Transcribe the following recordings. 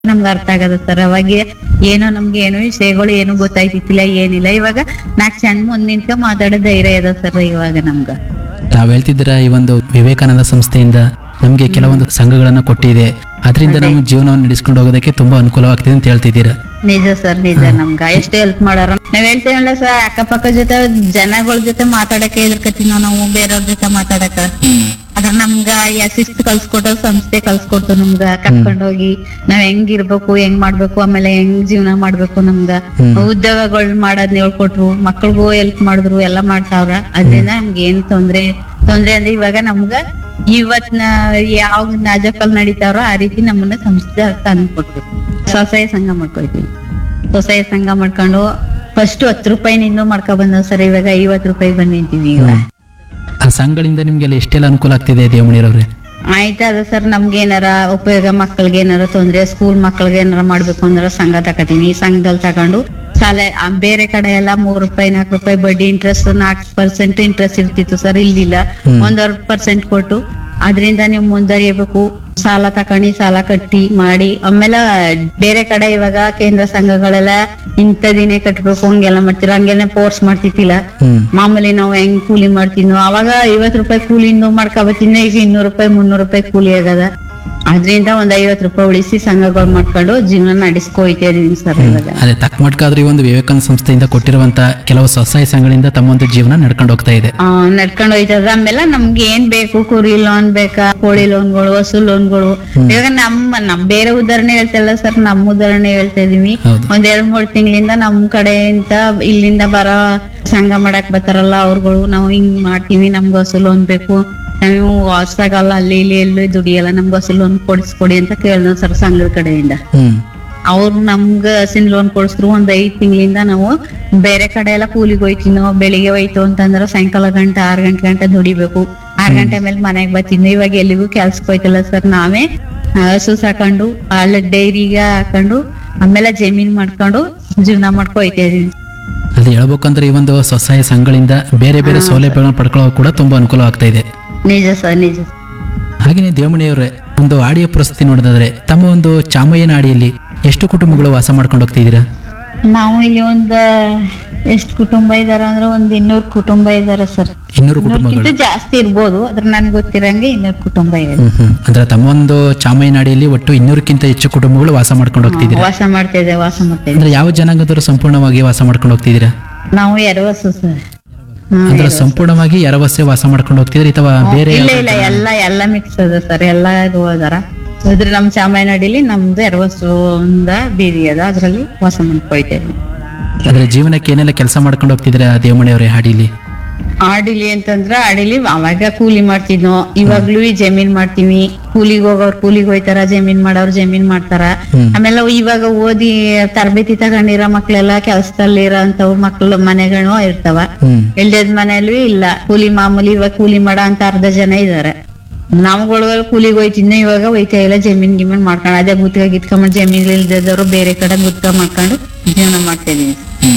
ನಮ್ಗೆ ಅರ್ಥ ಆಗದ ಸರ್ ಅವಾಗ ಏನೋ ನಮ್ಗೆ ಏನೋ ವಿಷಯಗಳು ಏನು ಗೊತ್ತಾಯ್ತಿತ್ತಿಲ್ಲ ಏನಿಲ್ಲ ಇವಾಗ ನಾಲ್ಕು ಜನ ಮುಂದ್ ನಿಂತ್ಕ ಮಾತಾಡೋ ಧೈರ್ಯ ಅದ ಸರ್ ಇವಾಗ ನಮ್ಗ ತಾವ್ ಹೇಳ್ತಿದ್ದೀರಾ ಈ ಒಂದು ವಿವೇಕಾನಂದ ಸಂಸ್ಥೆಯಿಂದ ನಮ್ಗೆ ಕೆಲವೊಂದು ಸಂಘಗಳನ್ನ ಕೊಟ್ಟಿದೆ ಅದರಿಂದ ನಮ್ಮ ಜೀವನವನ್ನು ನಡೆಸ್ಕೊಂಡು ಹೋಗೋದಕ್ಕೆ ತುಂಬಾ ಅನುಕೂಲವಾಗ್ತಿದೆ ಅಂತ ಹೇಳ್ತಿದ್ದೀರಾ ನಿಜ ಸರ್ ನಿಜ ನಮ್ಗ ಎಷ್ಟು ಹೆಲ್ಪ್ ಮಾಡಾರ ನಾವ್ ಹೇಳ್ತೇವಲ್ಲ ಸರ್ ಅಕ್ಕಪಕ್ಕ ಜೊತೆ ಜನಗಳ ಜೊತೆ ಮಾತಾಡಕ್ಕೆ ಹೆದರ್ಕತೀವಿ ನಾವು ಬೇರೆಯವ್ರ ಜೊತೆ ಮಾತಾಡಕ ಅದ ನಮ್ಗ ಯಾ ಶಿಸ್ತು ಕಲ್ಸ್ಕೊಟ್ಟೋ ಸಂಸ್ಥೆ ಕಲ್ಸ್ಕೊಡ್ತು ನಮ್ಗ ಕರ್ಕೊಂಡ್ ಹೋಗಿ ನಾವ್ ಹೆಂಗಿರ್ಬೇಕು ಹೆಂಗ್ ಮಾಡ್ಬೇಕು ಆಮೇಲೆ ಹೆಂಗ್ ಜೀವನ ಮಾಡ್ಬೇಕು ನಮ್ಗ ಉದ್ಯೋಗಗಳ್ ಮಾಡೋದ್ನ ಹೇಳ್ಕೊಟ್ರು ಮಕ್ಳಿಗೂ ಹೆಲ್ಪ್ ಮಾಡಿದ್ರು ಎಲ್ಲಾ ಮಾಡ್ತಾವ್ರ ಅದ್ರಿಂದ ನಮ್ಗೆ ಏನ್ ತೊಂದ್ರೆ ತೊಂದ್ರೆ ಅಂದ್ರೆ ಇವಾಗ ನಮ್ಗ ಇವತ್ನ ಯಾವ ನಾಜಕಲ್ ನಡೀತಾವ್ರೋ ಆ ರೀತಿ ನಮ್ಮನ್ನ ಸಂಸ್ಥೆ ತಂದು ಕೊಟ್ರು ಸ್ವಸಹಾಯ ಸಂಘ ಮಾಡ್ಕೊಳ್ತೀವಿ ಸ್ವಸಹಾಯ ಸಂಘ ಮಾಡ್ಕೊಂಡು ಫಸ್ಟ್ ಹತ್ತು ರೂಪಾಯಿನಿಂದ ಮಾಡ್ಕೊ ಬಂದ ಸರ್ ಇವಾಗ ಐವತ್ ರೂಪಾಯಿ ಬಂದಿದ್ದೀವಿ ಈಗ ಆ ಸಂಘಗಳಿಂದ ನಿಮ್ಗೆಲ್ಲ ಎಷ್ಟೆಲ್ಲ ಅನುಕೂಲ ಆಗ್ತಿದೆ ದೇವಮಣಿರವ್ರೆ ಆಯ್ತದ ಸರ್ ನಮ್ಗೆ ಏನಾರ ಉಪಯೋಗ ಮಕ್ಕಳಿಗೆ ಏನಾರ ತೊಂದ್ರೆ ಸ್ಕೂಲ್ ಮಕ್ಕಳಿಗೆ ಏನಾರ ಮಾಡ್ಬೇಕು ಅಂದ್ರೆ ಸಂಘ ತಕತೀನಿ ಈ ಸಂಘದಲ್ಲಿ ತಗೊಂಡು ಸಾಲ ಆ, ಬೇರೆ ಕಡೆ ಎಲ್ಲ ಮೂರ್ ರೂಪಾಯಿ ನಾಲ್ಕು ರೂಪಾಯಿ ಬಡ್ಡಿ ಇಂಟ್ರೆಸ್ಟ್ ನಾಲ್ಕು ಪರ್ಸೆಂಟ್ ಇಂಟ್ರೆಸ್ಟ್ ಇರ್ತಿತ್ತು ಸರ್ ಇಲ್ಲಿಲ್ಲ ಒಂದೂವರೆ ಪರ್ಸೆಂಟ್ ಕೊಟ್ಟು ಅದರಿಂದ ನೀವು ಮುಂದುವರಿಯಬೇಕು ಸಾಲ ತಕೊಂಡಿ ಸಾಲ ಕಟ್ಟಿ ಮಾಡಿ ಆಮೇಲೆ ಬೇರೆ ಕಡೆ ಇವಾಗ ಕೇಂದ್ರ ಸಂಘಗಳೆಲ್ಲ ಇಂಥದಿನೇ ಕಟ್ಬೇಕು ಹಂಗೆಲ್ಲ ಮಾಡ್ತಿರ ಹಂಗೆಲ್ಲ ಫೋರ್ಸ್ ಮಾಡ್ತಿತ್ತಿಲ್ಲ ಹ್ಮ್ ಮಾಮೂಲಿ ನಾವು ಹೆಂಗ್ ಕೂಲಿ ಮಾಡ್ತಿದ್ನೋ ಅವಾಗ ಐವತ್ ರೂಪಾಯಿ ಕೂಲಿಂದ ಮಾಡ್ಕೊಬತ್ತಿನ ಈಗ ಇನ್ನೂರು ರೂಪಾಯಿ ಮುನ್ನೂರು ರೂಪಾಯಿ ಕೂಲಿ ಆಗದ ಅದ್ರಿಂದ ಒಂದ್ ಐವತ್ ರೂಪಾಯಿ ಉಳಿಸಿ ಸಂಘಗಳು ಮಾಡ್ಕೊಂಡು ಜೀವನ ನಡೆಸ್ಕೊಯ್ತಾ ಇದೀನಿ ಸರ್ ಇವಾಗ ಅದೇ ತಕ್ಕ ಮಟ್ಕಾದ್ರೆ ಈ ಒಂದು ವಿವೇಕಾನಂದ ಸಂಸ್ಥೆಯಿಂದ ಕೊಟ್ಟಿರುವಂತ ಕೆಲವು ಸ್ವಸಹಾಯ ಸಂಘಗಳಿಂದ ತಮ್ಮ ಒಂದು ಜೀವನ ನಡ್ಕೊಂಡು ಹೋಗ್ತಾ ಇದೆ ಆ, ನಡ್ಕೊಂಡು ಹೋಯ್ತದ ಆಮೇಲೆ ನಮ್ಗೆ ಏನ್ ಬೇಕು ಕುರಿ ಲೋನ್ ಬೇಕಾ ಕೋಳಿ ಲೋನ್ಗಳು ಹಸು ಲೋನ್ಗಳು ಇವಾಗ ನಮ್ಮ ನಮ್ ಬೇರೆ ಉದಾಹರಣೆ ಹೇಳ್ತಲ್ಲ ಸರ್ ನಮ್ಮ ಉದಾಹರಣೆ ಹೇಳ್ತಾ ಇದೀವಿ ಹೌದು. ಒಂದ್ ಎರಡ್ ಮೂರ್ ತಿಂಗಳಿಂದ ನಮ್ ಕಡೆಯಿಂದ ಇಲ್ಲಿಂದ ಬರೋ ಸಂಘ ಮಾಡಕ್ ಬರ್ತಾರಲ್ಲ ಅವ್ರುಗಳು ನಾವು ಹಿಂಗ್ ಮಾಡ್ತೀವಿ ನಮ್ಗೆ ಹಸು ಲೋನ್ ಬೇಕು ನಾವು ಹೊಸ್ದಾಗಲ್ಲ ಅಲ್ಲಿ ಇಲ್ಲಿ ಎಲ್ಲೂ ದುಡಿಯಲ್ಲ ನಮ್ಗೆ ಹಸು ಲೋನ್ ಕೊಡಿಸ್ಕೊಡಿ ಅಂತ ಕೇಳ್ದ ಸರ್ ಸಂಘದ ಕಡೆಯಿಂದ ಹ್ಮ್ ಅವ್ರು ನಮ್ಗ ಹಸಿನ ಲೋನ್ ಕೊಡಿಸಿದ್ರು ಒಂದ್ ಐದ್ ತಿಂಗಳಿಂದ ನಾವು ಬೇರೆ ಕಡೆ ಎಲ್ಲ ಕೂಲಿಗೆ ಹೋಯ್ತಿನೋ ಬೆಳಿಗ್ಗೆ ಹೋಯ್ತು ಅಂತಂದ್ರೆ ಸಾಯಂಕಾಲ ಗಂಟೆ ಆರ್ ಗಂಟೆ ಗಂಟೆ ದುಡಿಬೇಕು ಆರ್ ಗಂಟೆ ಮೇಲೆ ಮನೆಗ್ ಬರ್ತಿದ್ವಿ ಇವಾಗ ಎಲ್ಲಿಗೂ ಕೆಲ್ಸಕ್ಕೆ ಹೋಯ್ತಲ್ಲ ಸರ್ ನಾವೇ ಆ, ಹಸು ಸಾಕೊಂಡು ಅಲ್ಲಿ ಡೈರಿಗೆ ಹಾಕೊಂಡು ಆಮೇಲೆ ಜಮೀನ್ ಮಾಡ್ಕೊಂಡು ಜೀವನ ಮಾಡ್ಕೊ ಹೋಯ್ತಾ ಇದೀವಿ ಅದು ಹೇಳ್ಬೇಕಂದ್ರೆ ಈ ಒಂದು ಸ್ವಸಹಾಯ ಸಂಘಗಳಿಂದ ಬೇರೆ ಬೇರೆ ಸೌಲಭ್ಯಗಳನ್ನ ಪಡ್ಕೊಳ್ಳೋಕೆ ಕೂಡ ತುಂಬಾ ಅನುಕೂಲ ಆಗ್ತಾ ಇದೆ ನಿಜ ಸರ್ ನಿಜ ಹಾಗೆಯೇ ದೇವಮಣಿಯವರೇ ಒಂದು ಆಡಿಯ ಪರಿಸ್ಥಿತಿ ನೋಡಿದ್ರೆ ತಮ್ಮ ಒಂದು ಚಾಮಯ್ಯನ ಆಡಿಯಲ್ಲಿ ಎಷ್ಟು ಕುಟುಂಬಗಳು ವಾಸ ಮಾಡ್ಕೊಂಡು ಹೋಗ್ತಿದ್ದೀರಾ ನಾವು ಇಲ್ಲಿ ಒಂದ್ ಎಷ್ಟ್ ಕುಟುಂಬ ಇದಾರ ಅಂದ್ರೆ ಒಂದ್ ಇನ್ನೂರ್ ಕುಟುಂಬ ಇದಾರೆ ಸರ್ ಇನ್ನೂರು ಕುಟುಂಬಗಳು ಇನ್ನೂರ್ಕಿಂತ ಜಾಸ್ತಿ ಇರ್ಬೋದು ಅದ್ರ ನನ್ಗೆ ಗೊತ್ತಿರಂಗೆ ಇನ್ನೂರ್ ಕುಟುಂಬ ಇದೆ ಹ್ಮ್ ಹ್ಮ್ ಅಂದ್ರೆ ತಮ್ಮ ಒಂದು ಚಾಮಯ್ಯನ ಆಡಿಯಲ್ಲಿ ಒಟ್ಟು ಇನ್ನೂರಕ್ಕಿಂತ ಹೆಚ್ಚು ಕುಟುಂಬಗಳು ವಾಸ ಮಾಡ್ಕೊಂಡು ಹೋಗ್ತಿದ್ದೀರಾ ವಾಸ ಮಾಡ್ತಾ ಇದೆ ವಾಸ ಮಾಡ್ತಾ ಇದೆ ಅಂದ್ರೆ ಯಾವ ಜನಾಂಗದವರು ಸಂಪೂರ್ಣವಾಗಿ ವಾಸ ಮಾಡ್ಕೊಂಡು ಹೋಗ್ತಿದ್ದೀರಾ ನಾವು ಎರವಸು ಸರ್ ಹ್ಮ್, ಅಂದ್ರೆ ಎರವಸು. ಸಂಪೂರ್ಣವಾಗಿ ಎರವಸ್ಸೆ ವಾಸ ಮಾಡ್ಕೊಂಡು ಹೋಗ್ತಿದ್ರಿ ಅಥವಾ ಬೇರೆ ಇಲ್ಲ ಇಲ್ಲ ಎಲ್ಲ ಎಲ್ಲ ಮಿಕ್ಸ್ ಅದ ಸರ್ ಎಲ್ಲ ಇದು ಹೋದಾರ ಇದ್ರ ನಮ್ ಚಾಮರಾಜನಹಳ್ಳಿಲಿ ನಮ್ದು ಎರವಸು ಒಂದ ಬೀದಿ ಅದ ಅದ್ರಲ್ಲಿ ವಾಸ ಮಾಡ್ಕೊಯ್ತೇವೆ ಅಂದ್ರೆ ಜೀವನಕ್ಕೆ ಏನೆಲ್ಲ ಕೆಲಸ ಮಾಡ್ಕೊಂಡು ಹೋಗ್ತಿದ್ದೀರಾ ದೇವಮಣಿಯವರೇ ಹಾಡಿಲಿ ಆಡಿಲಿ ಅಂತಂದ್ರ ಆಡಿಲಿ ಅವಾಗ ಕೂಲಿ ಮಾಡ್ತಿದ್ನೋ ಇವಾಗ್ಲೂ ಈ ಜಮೀನ್ ಮಾಡ್ತೀವಿ ಕೂಲಿಗೆ ಹೋಗೋರ್ ಕೂಲಿಗೆ ಹೋಯ್ತಾರ ಜಮೀನ್ ಮಾಡೋರ್ ಜಮೀನ್ ಮಾಡ್ತಾರ ಹ್ಮ್. ಆಮೇಲೆ ಇವಾಗ ಓದಿ ತರಬೇತಿ ತಗೊಂಡಿರೋ ಮಕ್ಳೆಲ್ಲ ಕೆಲ್ಸದಲ್ಲಿ ಇರೋ ಅಂತವ್ ಮಕ್ಳು ಮನೆಗಳು ಇರ್ತಾವ ಹ್ಮ್ ಇಲ್ದದ್ ಮನೆಯಲ್ಲೂ ಇಲ್ಲ ಕೂಲಿ ಮಾಮೂಲಿ ಇವಾಗ ಕೂಲಿ ಮಾಡೋ ಅಂತ ಅರ್ಧ ಜನ ಇದಾರೆ ನಾವುಗಳು ಕೂಲಿಗೆ ಹೋಯ್ತಿದ್ನ ಇವಾಗ ಹೋಯ್ತಾ ಇಲ್ಲ ಜಮೀನ್ ಗಿಮೀನ್ ಮಾಡ್ಕೊಂಡು ಅದೇ ಗುತ್ತಿಗೆ ಗಿತ್ಕೊಂಡ್ ಜಮೀನ್ ಇಲ್ದದವ್ರು ಬೇರೆ ಕಡೆ ಗುತ್ಕ ಮಾಡ್ಕೊಂಡು ಜೀವನ ಮಾಡ್ತಾ ಇದೀವಿ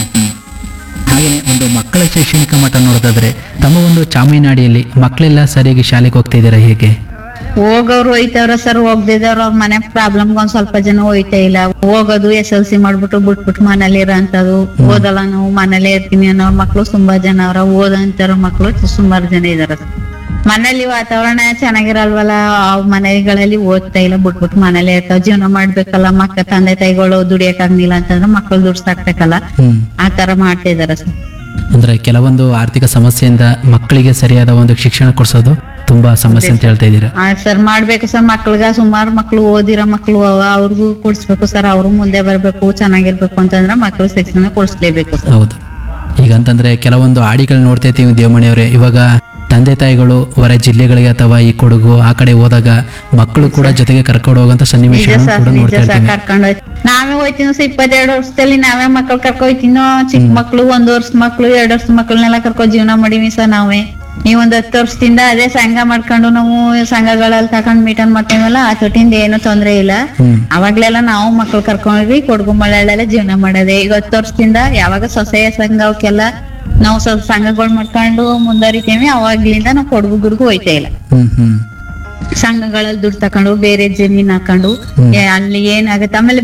ಹಾಗೆಯೇ ಒಂದು ಮಕ್ಕಳ ಶೈಕ್ಷಣಿಕ ಮಟ್ಟ ನೋಡೋದಾದ್ರೆ ತಮ್ಮ ಒಂದು ಚಾಮಯ್ಯನಾಡಿಯಲ್ಲಿ ಮಕ್ಕಳೆಲ್ಲ ಸರಿಯಾಗಿ ಶಾಲೆಗೆ ಹೋಗ್ತಾ ಇದ್ದೀರಾ ಹೇಗೆ ಹೋಗೋರು ಹೋಯ್ತವ್ರ ಸರ್ ಹೋಗ್ದಿದವ್ರ ಅವ್ರ ಮನೆ ಪ್ರಾಬ್ಲಮ್ ಒಂದ್ ಸ್ವಲ್ಪ ಜನ ಹೋಯ್ತಾ ಇಲ್ಲ ಹೋಗೋದು ಎಸ್ ಎಲ್ ಸಿ ಮಾಡ್ಬಿಟ್ಟು ಬಿಟ್ಬಿಟ್ಟು ಮನೇಲಿ ಇರೋಂಥದ್ದು ಓದಲ್ಲ ನಾವು ಮನೇಲೇ ಇರ್ತೀನಿ ಅನ್ನೋ ಮಕ್ಳು ತುಂಬಾ ಜನ ಅವ್ರ ಓದಂತಾರ ಮಕ್ಳು ಸುಮಾರು ಜನ ಇದಾರ ಮನೇಲಿ ವಾತಾವರಣ ಚೆನ್ನಾಗಿರಲ್ವಲ್ಲ ಆ ಮನೆಗಳಲ್ಲಿ ಓದ್ತಾ ಇಲ್ಲ ಬಿಟ್ಬಿಟ್ಟು ಮನೇಲೆ ಇರ್ತಾವ ಜೀವನ ಮಾಡ್ಬೇಕಲ್ಲ ಮಕ್ಕ ತಂದೆ ತಾಯಿಗಳು ದುಡಿಯಕ್ ಆಗ್ಲಿಲ್ಲ ಅಂತಂದ್ರೆ ಮಕ್ಳು ದುಡ್ಡು ಸಾಕ್ಬೇಕಲ್ಲ ಹ್ಮ್ ಆ ತರ ಮಾಡ್ತಾ ಇದಾರೆ ಸರ್ ಅಂದ್ರೆ ಕೆಲವೊಂದು ಆರ್ಥಿಕ ಸಮಸ್ಯೆಯಿಂದ ಮಕ್ಕಳಿಗೆ ಸರಿಯಾದ ಒಂದು ಶಿಕ್ಷಣ ಕೊಡ್ಸೋದು ತುಂಬಾ ಸಮಸ್ಯೆ ಅಂತ ಹೇಳ್ತಾ ಇದ್ದೀರಾ ಆ ಸರ್ ಮಾಡ್ಬೇಕು ಸರ್ ಮಕ್ಳಿಗ ಸುಮಾರು ಮಕ್ಳು ಓದಿರೋ ಮಕ್ಳು ಅವ ಅವ್ರಿಗೂ ಕೊಡ್ಸ್ಬೇಕು ಸರ್ ಅವರು ಮುಂದೆ ಬರ್ಬೇಕು ಚೆನ್ನಾಗಿರ್ಬೇಕು ಅಂತಂದ್ರೆ ಮಕ್ಳು ಶಿಕ್ಷಣ ಕೊಡ್ಸ್ಲೇಬೇಕು ಸರ್ ಹೌದು ಈಗ ಅಂತಂದ್ರೆ ಕೆಲವೊಂದು ಆಡಿಗಳು ನೋಡ್ತಾ ಇರ್ತೀವಿ ದೇವಮಣಿಯವರೇ ಇವಾಗ ತಂದೆ ತಾಯಿಗಳು ಹೊರ ಜಿಲ್ಲೆಗಳಿಗೆ ಅಥವಾ ಈ ಕೊಡಗು ಆ ಕಡೆ ಹೋದಾಗ ಮಕ್ಕಳು ಕೂಡ ಜೊತೆಗೆ ಕರ್ಕೊಂಡು ಹೋಗುವಂತ ನಿಜ ಸನ್ನಿವೇಶಗಳನ್ನು ಸರ್ ಕೂಡ ನಿಜ ನೋಡ್ತಾ ಸರ್ ಇರ್ತೀವಿ ಕರ್ಕೊಂಡು ಹೋಯ್ತು ನಾವೇ ಹೋಯ್ತೀನೋ ಸರ್ ಇಪ್ಪತ್ತೆರಡು ವರ್ಷದಲ್ಲಿ ನಾವೇ ಮಕ್ಳು ಕರ್ಕೊ ಹೋಯ್ತೀನೋ ಚಿಕ್ಕ ಮಕ್ಳು ಒಂದ್ ವರ್ಷ ಮಕ್ಳು ಎರಡ್ ವರ್ಷ ಮಕ್ಳನ್ನೆಲ್ಲ ಕರ್ಕೊ ಜೀವನ ಮಾಡೀವಿ ಸರ್ ನಾವೇ ನೀವ್ ಒಂದ್ ಹತ್ತು ವರ್ಷದಿಂದ ಅದೇ ಸಂಘ ಮಾಡ್ಕೊಂಡು ನಾವು ಸಂಘಗಳಲ್ಲಿ ತಕೊಂಡ್ ಮೀಟನ್ ಮಾಡ್ತೀವಲ್ಲ ಆ ತೊಟ್ಟಿಂದ ಏನು ತೊಂದ್ರೆ ಇಲ್ಲ ಹ್ಮ್ ಅವಾಗ್ಲೆಲ್ಲ ನಾವು ಮಕ್ಳು ಕರ್ಕೊಂಡ್ವಿ ಕೊಡಗು ಮಳೆಯಲ್ಲೆಲ್ಲ ಜೀವನ ಮಾಡೋದೆ ಈಗ ಹತ್ತು ವರ್ಷದಿಂದ ಯಾವಾಗ ಸೊಸೆಯ ಸಂಘ ಅವಕ್ಕೆಲ್ಲ ನಾವು ಸ್ವಲ್ಪ ಸಂಘಗಳು ಮಾಡ್ಕೊಂಡು ಮುಂದುವರಿತೀವಿ ಅವಾಗ್ಲಿಂದ ನಾವು ಕೊಡಗು ಗಿಡಗು ಹೋಯ್ತಾ ಇಲ್ಲ ಹ್ಮ್ ಹ್ಮ್ ಸಂಘಗಳಲ್ಲಿ ದುಡ್ಡು ತಕೊಂಡು ಬೇರೆ ಜಮೀನ್ ಹಾಕೊಂಡು ಹ್ಮ್. ಏ, ಅಲ್ಲಿ ಏನಾಗುತ್ತೆ ಆಮೇಲೆ